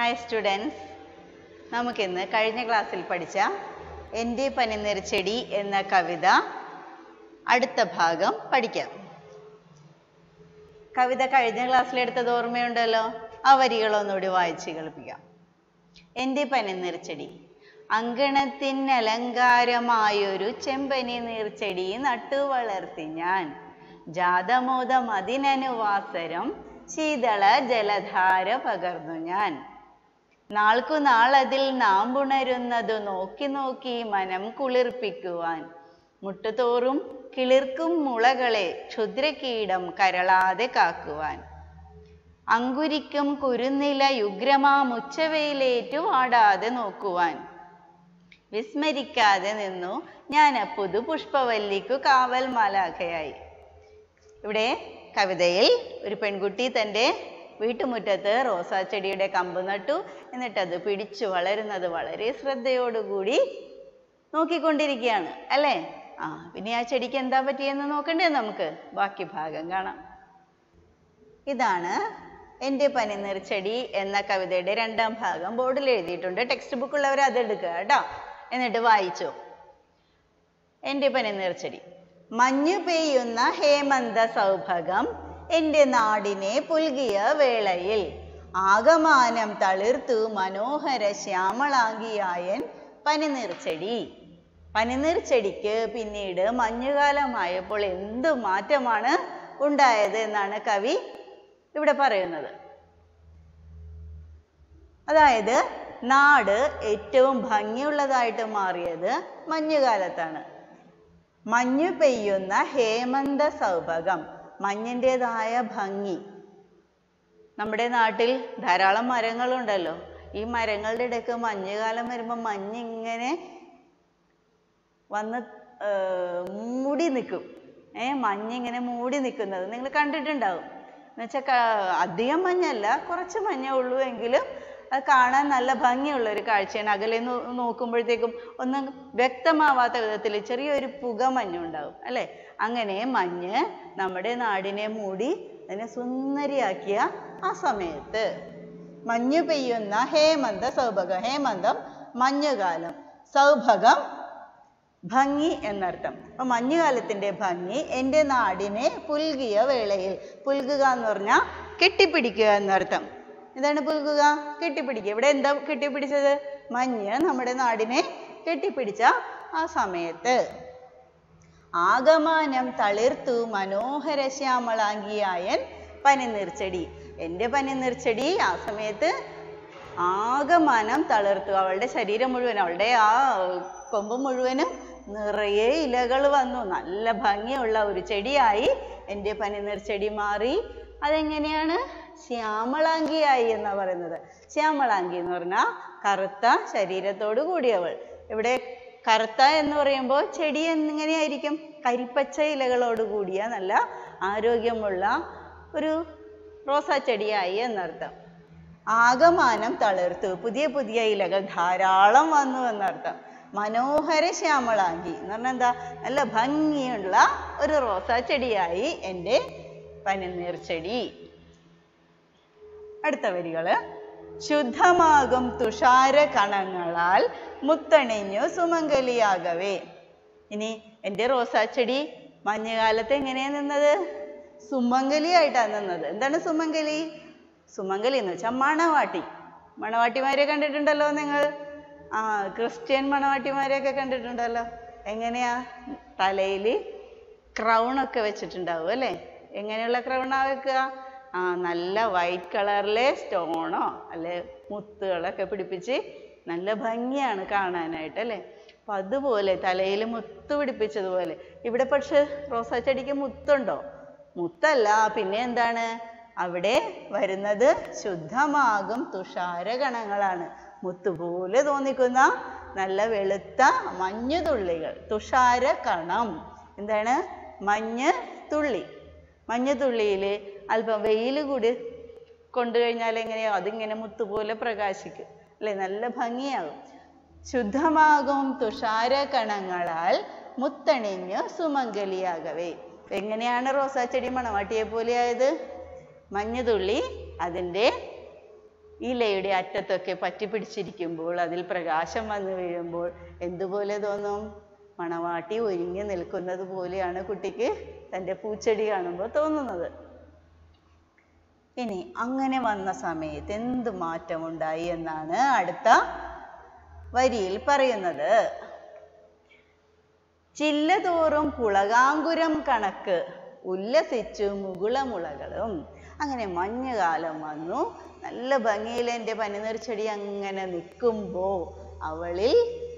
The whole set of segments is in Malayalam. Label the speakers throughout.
Speaker 1: ഹായ് സ്റ്റുഡൻസ് നമുക്കിന്ന് കഴിഞ്ഞ ക്ലാസ്സിൽ പഠിച്ച എൻ്റെ പനിനിറച്ചെടി എന്ന കവിത അടുത്ത ഭാഗം പഠിക്കാം കവിത കഴിഞ്ഞ ക്ലാസ്സിൽ എടുത്തത് ഓർമ്മയുണ്ടല്ലോ ആ വരികളൊന്നുകൂടി വായിച്ച് കേൾപ്പിക്കാം എൻ്റെ പനിനീർച്ചെടി അങ്കണത്തിന് അലങ്കാരമായൊരു ചെമ്പനി നീർച്ചെടി നട്ടു വളർത്തി ഞാൻ ജാതമോദം അതിനനുവാസരം ശീതള ജലധാര പകർന്നു ഞാൻ നാൾക്കു നാളതിൽ നാമ്പുണരുന്നതു നോക്കി നോക്കി മനം കുളിർപ്പിക്കുവാൻ മുട്ടുതോറും കിളിർക്കും മുളകളെ ക്ഷുദ്രകീടം കരളാതെ കാക്കുവാൻ അങ്കുരിക്കും കുരുന്നില യുഗ്രമാമുച്ചവയിലേറ്റു ആടാതെ നോക്കുവാൻ വിസ്മരിക്കാതെ നിന്നു ഞാൻ പുതു പുഷ്പവല്ലിക്കു കാവൽ മാലാഖയായി ഇവിടെ കവിതയിൽ ഒരു പെൺകുട്ടി തൻ്റെ വീട്ടുമുറ്റത്ത് റോസാച്ചെടിയുടെ കമ്പ് നട്ടു എന്നിട്ട് അത് പിടിച്ചു വളരുന്നത് വളരെ ശ്രദ്ധയോടുകൂടി നോക്കിക്കൊണ്ടിരിക്കുകയാണ് അല്ലേ ആ പിന്നെ ആ ചെടിക്ക് എന്താ പറ്റിയെന്ന് നോക്കണ്ടേ നമുക്ക് ബാക്കി ഭാഗം കാണാം ഇതാണ് എൻ്റെ പനിനീർ ചെടി എന്ന കവിതയുടെ രണ്ടാം ഭാഗം ബോർഡിൽ എഴുതിയിട്ടുണ്ട് ടെക്സ്റ്റ് ബുക്ക് ഉള്ളവർ അത് എടുക്കുക കേട്ടോ എന്നിട്ട് വായിച്ചു എൻ്റെ പനിനീർ ചെടി മഞ്ഞു പെയ്യുന്ന ഹേമന്ത സൗഭകം എൻ്റെ നാടിനെ പുൽകിയ വേളയിൽ ആകമാനം തളിർത്തു മനോഹര ശ്യാമളാങ്കിയായൻ പനിനീർച്ചെടി പനിനീർച്ചെടിക്ക് പിന്നീട് മഞ്ഞുകാലമായപ്പോൾ എന്ത് മാറ്റമാണ് ഉണ്ടായത് എന്നാണ് കവി ഇവിടെ പറയുന്നത് അതായത് നാട് ഏറ്റവും ഭംഗിയുള്ളതായിട്ട് മാറിയത് മഞ്ഞുകാലത്താണ് മഞ്ഞു പെയ്യുന്ന ഹേമന്ത സൗഭകം മഞ്ഞിൻ്റെതായ ഭംഗി നമ്മുടെ നാട്ടിൽ ധാരാളം മരങ്ങളുണ്ടല്ലോ ഈ മരങ്ങളുടെ ഇടയ്ക്ക് മഞ്ഞുകാലം വരുമ്പോൾ മഞ്ഞിങ്ങനെ വന്ന് ഏർ മൂടി നിൽക്കും ഏ മഞ്ഞിങ്ങനെ മൂടി നിൽക്കുന്നത് നിങ്ങൾ കണ്ടിട്ടുണ്ടാവും എന്നുവെച്ചാൽ അധികം മഞ്ഞല്ല കുറച്ച് മഞ്ഞേ ഉള്ളൂ എങ്കിലും അത് കാണാൻ നല്ല ഭംഗിയുള്ള ഒരു കാഴ്ചയാണ് അകലെ നോ- നോക്കുമ്പോഴത്തേക്കും ഒന്നും വ്യക്തമാവാത്ത വിധത്തിൽ ചെറിയൊരു പുക മഞ്ഞുണ്ടാവും അല്ലേ അങ്ങനെ മഞ്ഞ് നമ്മുടെ നാടിനെ മൂടി അതിനെ സുന്ദരിയാക്കിയ ആ സമയത്ത് മഞ്ഞു പെയ്യുന്ന ഹേമന്ത സൗഭകം ഹേമന്തം മഞ്ഞുകാലം സൗഭകം ഭംഗി എന്നർത്ഥം അപ്പൊ മഞ്ഞുകാലത്തിന്റെ ഭംഗി എൻ്റെ നാടിനെ പുൽകിയ വേളയിൽ പുൽകുക എന്ന് പറഞ്ഞാൽ കെട്ടിപ്പിടിക്കുക എന്നർത്ഥം എന്താണ് പുൽകുക കെട്ടിപ്പിടിക്കുക ഇവിടെ എന്താ കെട്ടിപ്പിടിച്ചത് മഞ്ഞ് നമ്മുടെ നാടിനെ കെട്ടിപ്പിടിച്ച ആ സമയത്ത് ആകമാനം തളിർത്തു മനോഹര ശ്യാമളാങ്കിയായൻ പനിനീർച്ചെടി എൻ്റെ പനിനീർച്ചെടി ആ സമയത്ത് ആകമാനം തളിർത്തു അവളുടെ ശരീരം മുഴുവൻ അവളുടെ ആ കൊമ്പ് മുഴുവനും നിറയെ ഇലകൾ വന്നു നല്ല ഭംഗിയുള്ള ഒരു ചെടിയായി എൻ്റെ പനിനീർച്ചെടി മാറി അതെങ്ങനെയാണ് ശ്യാമളാംഗിയായി എന്നാ പറയുന്നത് ശ്യാമളാംഗി എന്ന് പറഞ്ഞാൽ കറുത്ത ശരീരത്തോട് കൂടിയവൾ ഇവിടെ കറുത്ത എന്ന് പറയുമ്പോൾ ചെടി എങ്ങനെയായിരിക്കും കരിപ്പച്ച ഇലകളോട് കൂടിയ നല്ല ആരോഗ്യമുള്ള ഒരു റോസാ ചെടിയായി എന്നർത്ഥം ആകമാനം തളിർത്തു പുതിയ പുതിയ ഇലകൾ ധാരാളം വന്നു എന്നർത്ഥം മനോഹര ശ്യാമളാങ്കി എന്ന് പറഞ്ഞാൽ എന്താ നല്ല ഭംഗിയുള്ള ഒരു റോസാ ചെടിയായി എൻ്റെ പനിനീർ ചെടി അടുത്ത വരികള് ശുദ്ധമാകും തുഷാര കണങ്ങളാൽ മുത്തണിഞ്ഞു സുമംഗലിയാകവേ ഇനി എൻ്റെ റോസാച്ചെടി മഞ്ഞുകാലത്ത് എങ്ങനെയാ നിന്നത് സുമംഗലിയായിട്ടാണ് നിന്നത് എന്താണ് സുമംഗലി സുമംഗലി എന്ന് വെച്ചാൽ മണവാട്ടി മണവാട്ടിമാരെ കണ്ടിട്ടുണ്ടല്ലോ നിങ്ങൾ ആ ക്രിസ്ത്യൻ മണവാട്ടിമാരെയൊക്കെ കണ്ടിട്ടുണ്ടല്ലോ എങ്ങനെയാ തലയിൽ ക്രൗൺ ഒക്കെ വെച്ചിട്ടുണ്ടാവും അല്ലേ എങ്ങനെയുള്ള ക്രൗണാ വെക്കുക ആ നല്ല വൈറ്റ് കളറിലെ സ്റ്റോണോ അല്ലെ മുത്തുകളൊക്കെ പിടിപ്പിച്ച് നല്ല ഭംഗിയാണ് കാണാനായിട്ട് അല്ലേ അപ്പൊ അതുപോലെ തലയിൽ മുത്ത് പിടിപ്പിച്ചതുപോലെ ഇവിടെ പക്ഷെ റോസാ ചെടിക്ക് മുത്തുണ്ടോ മുത്തല്ല പിന്നെ എന്താണ് അവിടെ വരുന്നത് ശുദ്ധമാകും തുഷാരകണങ്ങളാണ് മുത്തുപോലെ തോന്നിക്കുന്ന നല്ല വെളുത്ത മഞ്ഞുതുള്ളികൾ തുഷാര കണം എന്താണ് മഞ്ഞ് തുള്ളി മഞ്ഞുതുള്ളിയിൽ അല്പം വെയിൽ കൂടി കൊണ്ടു കഴിഞ്ഞാൽ എങ്ങനെയോ അതിങ്ങനെ മുത്തുപോലെ പ്രകാശിക്കും അല്ലേ നല്ല ഭംഗിയാകും ശുദ്ധമാകും തുഷാര കണങ്ങളാൽ മുത്തണിഞ്ഞ് സുമംഗലിയാകവേ എങ്ങനെയാണ് റോസാച്ചെടി മണവാട്ടിയെ പോലെ ആയത് മഞ്ഞുതുള്ളി അതിൻ്റെ ഇലയുടെ അറ്റത്തൊക്കെ പറ്റി പിടിച്ചിരിക്കുമ്പോൾ അതിൽ പ്രകാശം വന്നു വീഴുമ്പോൾ എന്തുപോലെ തോന്നും മണവാട്ടി ഒരുങ്ങി നിൽക്കുന്നത് പോലെയാണ് കുട്ടിക്ക് തൻ്റെ പൂച്ചെടി കാണുമ്പോൾ തോന്നുന്നത് ഇനി അങ്ങനെ വന്ന സമയത്ത് എന്ത് മാറ്റമുണ്ടായി എന്നാണ് അടുത്ത വരിയിൽ പറയുന്നത് ചില്ലതോറും പുളകാങ്കുരം കണക്ക് ഉല്ലസിച്ചു മുകുളമുളകളും അങ്ങനെ മഞ്ഞുകാലം വന്നു നല്ല ഭംഗിയിൽ എൻ്റെ പനിനീർച്ചെടി അങ്ങനെ നിൽക്കുമ്പോൾ അവളിൽ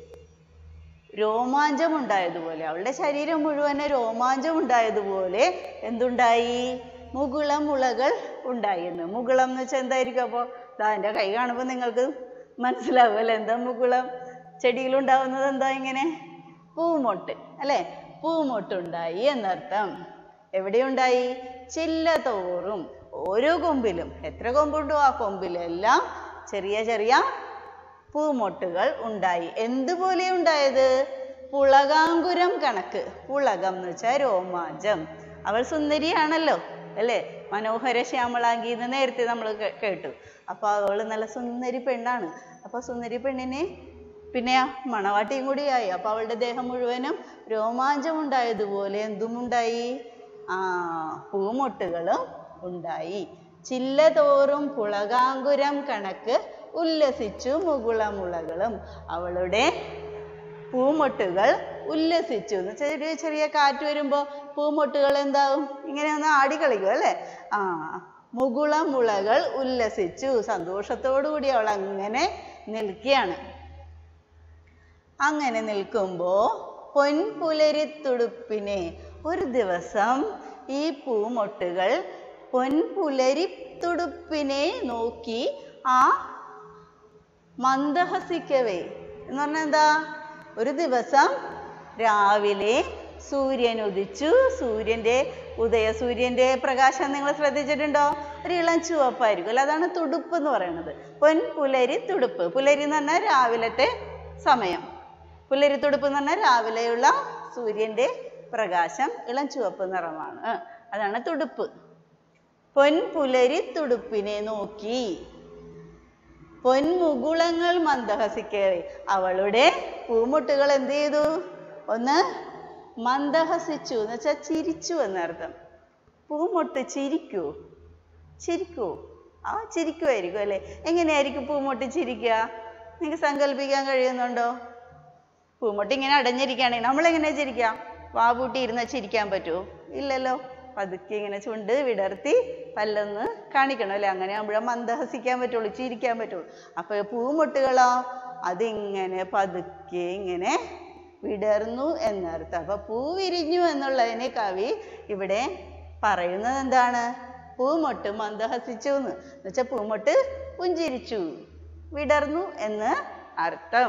Speaker 1: രോമാഞ്ചമുണ്ടായതുപോലെ അവളുടെ ശരീരം മുഴുവന് രോമാഞ്ചമുണ്ടായതുപോലെ എന്തുണ്ടായി മുകുളം മുളകൾ ഉണ്ടായി എന്ന് മുകുളം എന്ന് വെച്ചാൽ എന്തായിരിക്കും അപ്പോൾ ദാ എൻ്റെ കൈ കാണുമ്പോൾ നിങ്ങൾക്ക് മനസ്സിലാവുമല്ലോ എന്താ മുകുളം ചെടിയിലുണ്ടാവുന്നത് എന്താ ഇങ്ങനെ പൂമൊട്ട് അല്ലേ പൂമൊട്ടുണ്ടായി എന്നർത്ഥം എവിടെയുണ്ടായി ചില്ല തോറും ഓരോ കൊമ്പിലും എത്ര കൊമ്പുണ്ടോ ആ കൊമ്പിലെല്ലാം ചെറിയ ചെറിയ പൂമൊട്ടുകൾ ഉണ്ടായി എന്തുപോലെ ഉണ്ടായത് പുളകാങ്കുരം കണക്ക് പുളകം എന്ന് വെച്ചാൽ രോമാഞ്ചം അവൾ സുന്ദരിയാണല്ലോ അല്ലേ മനോഹര ശ്യാമളാംഗി എന്ന് നേരത്തെ നമ്മൾ കേട്ടു അപ്പൊ അവൾ നല്ല സുന്ദരി പെണ്ണാണ് അപ്പൊ സുന്ദരി പെണ്ണിനെ പിന്നെ മണവാട്ടിയും കൂടിയായി അപ്പൊ അവളുടെ ദേഹം മുഴുവനും രോമാഞ്ചം ഉണ്ടായതുപോലെ എന്തും ഉണ്ടായി ആ പൂമൊട്ടുകളും ഉണ്ടായി ചില്ല തോറും പുളകാങ്കുരം കണക്ക് ഉല്ലസിച്ചു മുകുളമുളകളും അവളുടെ പൂമൊട്ടുകൾ ഉല്ലസിച്ചു എന്ന് വെച്ചാൽ ചെറിയ ചെറിയ കാറ്റ് വരുമ്പോൾ പൂമൊട്ടുകൾ എന്താവും ഇങ്ങനെ ഒന്ന് ആടിക്കളിക്കും അല്ലേ ആ മുകുളമുളകൾ ഉല്ലസിച്ചു സന്തോഷത്തോടു കൂടി അവൾ അങ്ങനെ നിൽക്കുകയാണ് അങ്ങനെ നിൽക്കുമ്പോൾ പൊൻപുലരിത്തുടുപ്പിനെ ഒരു ദിവസം ഈ പൂമൊട്ടുകൾ പൊൻപുലരിത്തുടുപ്പിനെ നോക്കി ആ മന്ദഹസിക്കവേ എന്ന് പറഞ്ഞാൽ എന്താ ഒരു ദിവസം രാവിലെ സൂര്യൻ ഉദിച്ചു സൂര്യന്റെ ഉദയ സൂര്യന്റെ പ്രകാശം നിങ്ങൾ ശ്രദ്ധിച്ചിട്ടുണ്ടോ ഒരു ഇളം ചുവപ്പായിരിക്കും അല്ല അതാണ് തുടുപ്പ് എന്ന് പറയുന്നത് പൊൻ പുലരി തുടുപ്പ് പുലരി എന്ന് പറഞ്ഞാൽ രാവിലത്തെ സമയം പുലരി തുടുപ്പ് എന്ന് പറഞ്ഞാൽ രാവിലെയുള്ള സൂര്യന്റെ പ്രകാശം ഇളം ചുവപ്പ് നിറമാണ് അതാണ് തുടുപ്പ് പൊൻപുലരി തുടുപ്പിനെ നോക്കി പൊന്മുകുളങ്ങൾ മന്ദഹസിക്കേറി അവളുടെ പൂമുട്ടുകൾ എന്ത് ചെയ്തു ഒന്ന് മന്ദഹസിച്ചു എന്ന് വെച്ചാൽ ചിരിച്ചു എന്നർത്ഥം പൂമൊട്ട് ചിരിക്കൂ ചിരിക്കൂ ആ ചിരിക്കുമായിരിക്കും അല്ലേ എങ്ങനെയായിരിക്കും പൂമൊട്ട് ചിരിക്കുക നിങ്ങൾക്ക് സങ്കല്പിക്കാൻ കഴിയുന്നുണ്ടോ പൂമൊട്ട് ഇങ്ങനെ അടഞ്ഞിരിക്കുകയാണെങ്കിൽ നമ്മളെങ്ങനെ ചിരിക്കാം വാപൂട്ടി ഇരുന്നാൽ ചിരിക്കാൻ പറ്റുമോ ഇല്ലല്ലോ പതുക്കെ ഇങ്ങനെ ചുണ്ട് വിടർത്തി പല്ലൊന്ന് കാണിക്കണം അല്ലേ അങ്ങനെ ആകുമ്പോഴേ മന്ദഹസിക്കാൻ പറ്റുള്ളൂ ചിരിക്കാൻ പറ്റുള്ളൂ അപ്പോൾ പൂമൊട്ടുകളോ അതിങ്ങനെ പതുക്കെ ഇങ്ങനെ വിടർന്നു എന്നർത്ഥം അപ്പൊ പൂ വിരിഞ്ഞു എന്നുള്ളതിനെ കവി ഇവിടെ പറയുന്നത് എന്താണ് പൂമൊട്ട് മന്ദഹസിച്ചു എന്ന് എന്നുവെച്ചാൽ പൂമൊട്ട് പുഞ്ചിരിച്ചു വിടർന്നു എന്ന് അർത്ഥം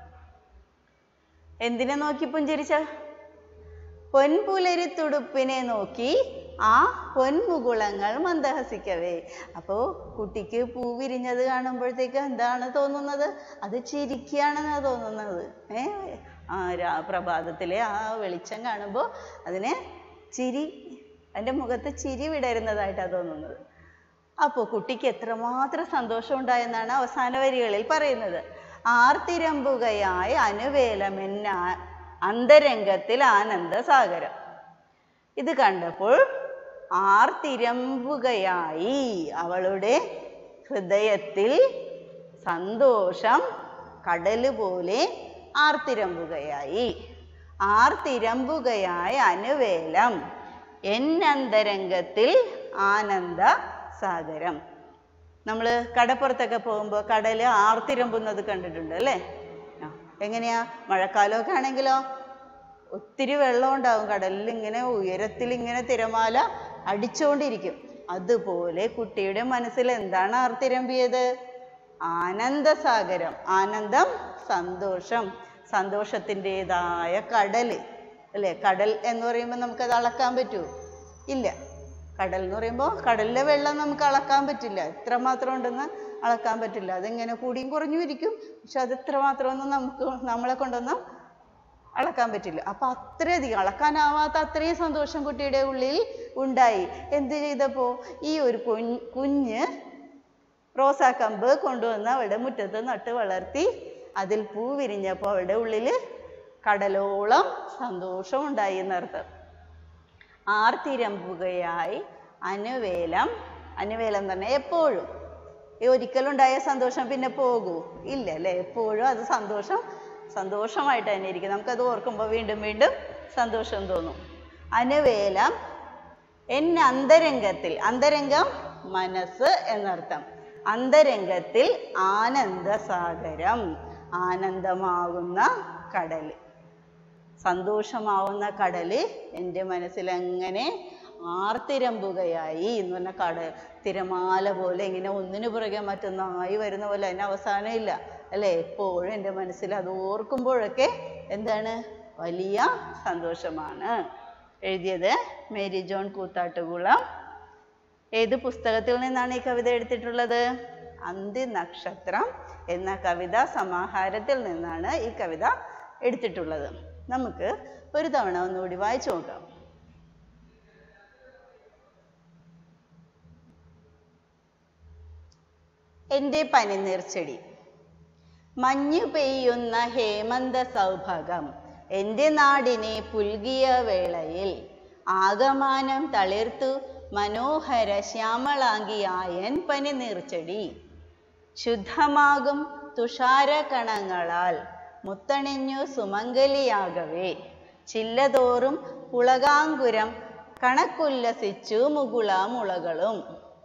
Speaker 1: എന്തിനെ നോക്കി പുഞ്ചിരിച്ച പൊൻപുലരിത്തുടുപ്പിനെ നോക്കി ആ പൊൻമുകുളങ്ങൾ മന്ദഹസിക്കവേ അപ്പോൾ കുട്ടിക്ക് പൂ വിരിഞ്ഞത് കാണുമ്പോഴത്തേക്ക് എന്താണ് തോന്നുന്നത് അത് ചിരിക്കുകയാണെന്നാണ് തോന്നുന്നത് ഏ ആ രാ പ്രഭാതത്തിലെ ആ വെളിച്ചം കാണുമ്പോൾ അതിന് ചിരി അതിൻ്റെ മുഖത്ത് ചിരി വിടരുന്നതായിട്ടാണ് തോന്നുന്നത് അപ്പോൾ കുട്ടിക്ക് എത്രമാത്രം സന്തോഷം ഉണ്ടായെന്നാണ് അവസാന വരികളിൽ പറയുന്നത് ആർത്തിരമ്പുകയായ അനുവേലമെന്ന അന്തരംഗത്തിൽ ആനന്ദസാഗരം ഇത് കണ്ടപ്പോൾ ആർത്തിരമ്പുകയായി അവളുടെ ഹൃദയത്തിൽ സന്തോഷം കടല് പോലെ ആർത്തിരമ്പുകയായി ആർത്തിരമ്പുകയായ അനുവേലം എന്നന്തരംഗത്തിൽ ആനന്ദ സാഗരം നമ്മൾ കടപ്പുറത്തൊക്കെ പോകുമ്പോൾ കടൽ ആർത്തിരമ്പുന്നത് കണ്ടിട്ടുണ്ട് അല്ലേ ആ, എങ്ങനെയാ മഴക്കാലമൊക്കെ ആണെങ്കിലോ ഒത്തിരി വെള്ളം ഉണ്ടാവും കടലിൽ ഇങ്ങനെ ഉയരത്തിൽ ഇങ്ങനെ തിരമാല അടിച്ചുകൊണ്ടിരിക്കും അതുപോലെ കുട്ടിയുടെ മനസ്സിൽ എന്താണ് ആർത്തിരമ്പിയത് ആനന്ദസാഗരം ആനന്ദം സന്തോഷം സന്തോഷത്തിൻ്റെതായ കടൽ അല്ലേ കടൽ എന്ന് പറയുമ്പോൾ നമുക്കത് അളക്കാൻ പറ്റുമോ ഇല്ല കടൽ എന്ന് പറയുമ്പോൾ കടലിലെ വെള്ളം നമുക്ക് അളക്കാൻ പറ്റില്ല എത്രമാത്രം ഉണ്ടെന്ന് അളക്കാൻ പറ്റില്ല അതിങ്ങനെ കൂടിയും കുറഞ്ഞും ഇരിക്കും പക്ഷെ അത് എത്രമാത്രമൊന്നും നമുക്ക് നമ്മളെ കൊണ്ടൊന്നും അളക്കാൻ പറ്റില്ല അപ്പൊ അത്രയധികം അളക്കാനാവാത്ത അത്രയും സന്തോഷം കുട്ടിയുടെ ഉള്ളിൽ ഉണ്ടായി എന്ത് ചെയ്തപ്പോ ഈ ഒരു കുഞ്ഞ് കുഞ്ഞ് റോസാക്കമ്പ് കൊണ്ടുവന്ന് അവളുടെ മുറ്റത്ത് നട്ട് വളർത്തി അതിൽ പൂ വിരിഞ്ഞപ്പോൾ അവളുടെ ഉള്ളിൽ കടലോളം സന്തോഷമുണ്ടായി എന്നർത്ഥം ആർത്തിരമ്പുകയായി അനുവേലം അനുവേലം തന്നെ എപ്പോഴും ഈ ഒരിക്കലുണ്ടായ സന്തോഷം പിന്നെ പോകൂ ഇല്ല അല്ലേ എപ്പോഴും അത് സന്തോഷം സന്തോഷമായിട്ട് തന്നെ ഇരിക്കും നമുക്കത് ഓർക്കുമ്പോൾ വീണ്ടും വീണ്ടും സന്തോഷം തോന്നും അനുവേലം എൻ അന്തരംഗത്തിൽ അന്തരംഗം മനസ്സ് എന്നർത്ഥം അന്തരംഗത്തിൽ ആനന്ദസാഗരം ആനന്ദമാകുന്ന കടൽ സന്തോഷമാവുന്ന കടല് എൻ്റെ മനസ്സിൽ അങ്ങനെ ആർത്തിരമ്പുകയായി എന്ന് പറഞ്ഞ കട തിരമാല പോലെ ഇങ്ങനെ ഒന്നിനു പുറകെ മറ്റൊന്നായി വരുന്ന പോലെ അതിന് അവസാനം ഇല്ല അല്ലേ എപ്പോഴും എൻ്റെ മനസ്സിൽ അത് ഓർക്കുമ്പോഴൊക്കെ എന്താണ് വലിയ സന്തോഷമാണ് എഴുതിയത് മേരി ജോൺ കൂത്താട്ടുകുളം ഏത് പുസ്തകത്തിൽ നിന്നാണ് ഈ കവിത എടുത്തിട്ടുള്ളത് അന്തി നക്ഷത്രം എന്ന കവിതാ സമാഹാരത്തിൽ നിന്നാണ് ഈ കവിത എടുത്തിട്ടുള്ളത് നമുക്ക് ഒരു തവണ ഒന്നുകൂടി വായിച്ചു നോക്കാം എൻ്റെ പനിനീർച്ചെടി മഞ്ഞു പെയ്യുന്ന ഹേമന്ത സൗഭകം എൻ്റെ നാടിനെ പുൽകിയ വേളയിൽ ആകമാനം തളിർത്തു മനോഹര ശ്യാമളാങ്കിയായൻ പനിനീർച്ചെടി ശുദ്ധമാകും തുഷാരകണങ്ങളാൽ മുത്തണിഞ്ഞു സുമംഗലിയാകവേ ചില്ലതോറും പുളകാങ്കുരം കണക്കുല്ലസിച്ചു മുകുള മുളകളും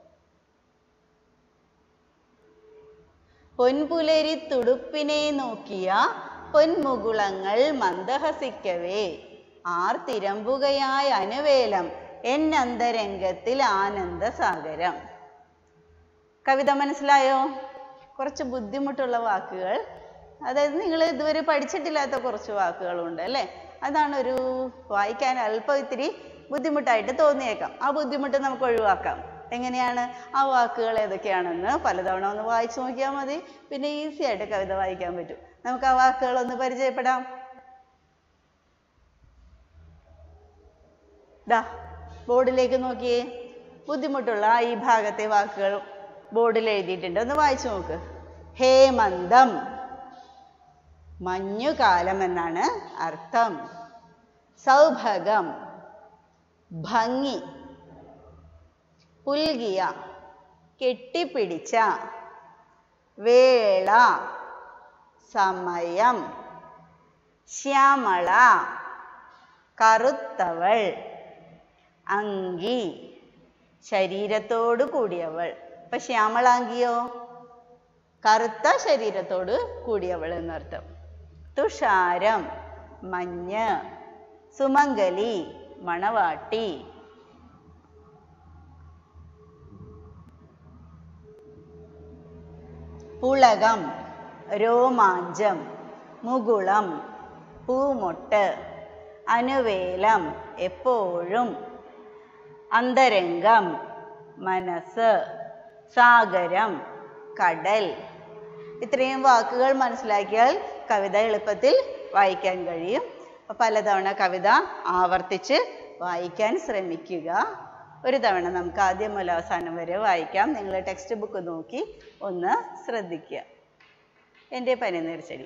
Speaker 1: പൊൻപുലരി തുടുപ്പിനെ നോക്കിയ പൊന്മുകുളങ്ങൾ മന്ദഹസിക്കവേ ആർത്തിരമ്പുകയായ അനുവേലം എന്നന്തരംഗത്തിൽ ആനന്ദസാഗരം കവിത മനസ്സിലായോ കുറച്ച് ബുദ്ധിമുട്ടുള്ള വാക്കുകൾ അതായത് നിങ്ങൾ ഇതുവരെ പഠിച്ചിട്ടില്ലാത്ത കുറച്ച് വാക്കുകളുണ്ട് അല്ലേ അതാണ് ഒരു വായിക്കാൻ അല്പം ഇത്തിരി ബുദ്ധിമുട്ടായിട്ട് തോന്നിയേക്കാം ആ ബുദ്ധിമുട്ട് നമുക്ക് ഒഴിവാക്കാം എങ്ങനെയാണ് ആ വാക്കുകൾ ഏതൊക്കെയാണെന്ന് പലതവണ ഒന്ന് വായിച്ചു നോക്കിയാൽ മതി പിന്നെ ഈസി ആയിട്ട് കവിത വായിക്കാൻ പറ്റും നമുക്ക് ആ വാക്കുകൾ ഒന്ന് പരിചയപ്പെടാം ദാ ബോർഡിലേക്ക് നോക്കിയേ ബുദ്ധിമുട്ടുള്ള ഈ ഭാഗത്തെ വാക്കുകൾ ബോർഡിൽ എഴുതിയിട്ടുണ്ട് ഒന്ന് വായിച്ചു നോക്ക് ഹേമന്തം മഞ്ഞുകാലം എന്നാണ് അർത്ഥം സൗഭകം ഭംഗി പുൽകിയ കെട്ടിപ്പിടിച്ച വേള സമയം ശ്യാമള കറുത്തവൾ അങ്കി ശരീരത്തോട് കൂടിയവൾ ഇപ്പൊ ശ്യാമളാങ്കിയോ കറുത്ത ശരീരത്തോട് കൂടിയവൾ എന്നർത്ഥം തുഷാരം മഞ്ഞ് സുമംഗലി മണവാട്ടി പുളകം രോമാഞ്ചം മുകുളം പൂമൊട്ട് അനുവേലം എപ്പോഴും അന്തരംഗം മനസ്സ് സാഗരം കടൽ ഇത്രയും വാക്കുകൾ മനസ്സിലാക്കിയാൽ കവിത എളുപ്പത്തിൽ വായിക്കാൻ കഴിയും അപ്പൊ പലതവണ കവിത ആവർത്തിച്ച് വായിക്കാൻ ശ്രമിക്കുക ഒരു തവണ നമുക്ക് ആദ്യം മുതൽ അവസാനം വരെ വായിക്കാം നിങ്ങൾ ടെക്സ്റ്റ് ബുക്ക് നോക്കി ഒന്ന് ശ്രദ്ധിക്കുക എൻ്റെ പനിനീർച്ചെടി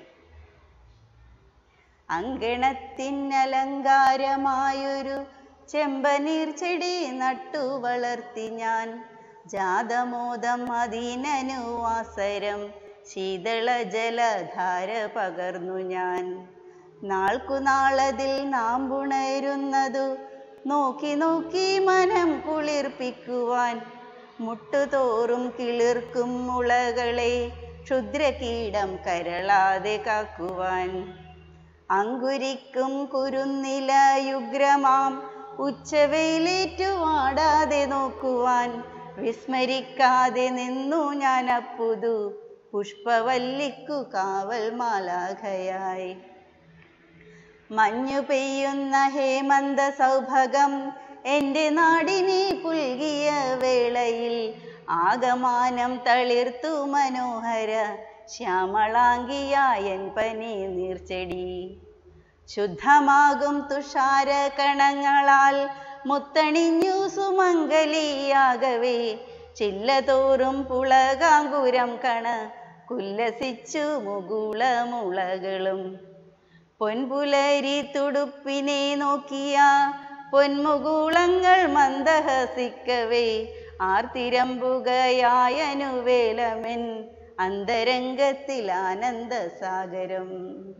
Speaker 1: അങ്കണത്തിനലങ്കാരമായൊരു ചെമ്പനീർ ചെടി നട്ടു വളർത്തി ഞാൻ ജാതമോദം അതിനനുവാസരം ശീതള ജലധാര പകർന്നു ഞാൻ നാൾക്കുനാളതിൽ നാം പുണരുന്നതു നോക്കി നോക്കി മനം കുളിർപ്പിക്കുവാൻ മുട്ടുതോറും കിളിർക്കും മുളകളെ ക്ഷുദ്രകീടം കരളാതെ കാക്കുവാൻ അങ്കുരിക്കും കുരുന്നില യുഗ്രമാം ഉച്ചവെയിലേറ്റു വാടാതെ നോക്കുവാൻ വിസ്മരിക്കാതെ നിന്നു ഞാൻ അപ്പുതു പുഷ്പവല്ലിക്കു കാവൽ മാലാഖയായി മഞ്ഞു പെയ്യുന്ന ഹേമന്ത സൗഭകം എൻ്റെ നാടിനെ പുൽകിയ വേളയിൽ ആകമാനം തളിർത്തു മനോഹര ശ്യാമളാങ്കിയായൻ പനി നീർച്ചെടി ശുദ്ധമാകും തുഷാര കണങ്ങളാൽ മുത്തണിഞ്ഞു സുമംഗലിയാകവേ ചില്ലതോറും പുളകാങ്കുരം കണ കുല്ലസിച്ചു മുകുളമുളകളും പൊൻപുലരി തുടുപ്പിനെ നോക്കിയ പൊന്മുകുളങ്ങൾ മന്ദഹസിക്കവേ ആർത്തിരമ്പുകയായനുവേലമെൻ അന്തരംഗത്തിൽ ആനന്ദസാഗരം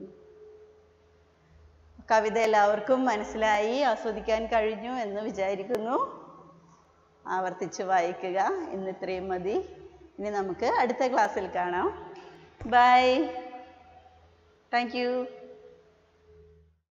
Speaker 1: കവിത എല്ലാവർക്കും മനസ്സിലായി ആസ്വദിക്കാൻ കഴിഞ്ഞു എന്ന് വിചാരിക്കുന്നു ആവർത്തിച്ച് വായിക്കുക ഇന്ന് ഇത്രയും മതി ഇനി നമുക്ക് അടുത്ത ക്ലാസ്സിൽ കാണാം ബൈ താങ്ക് യു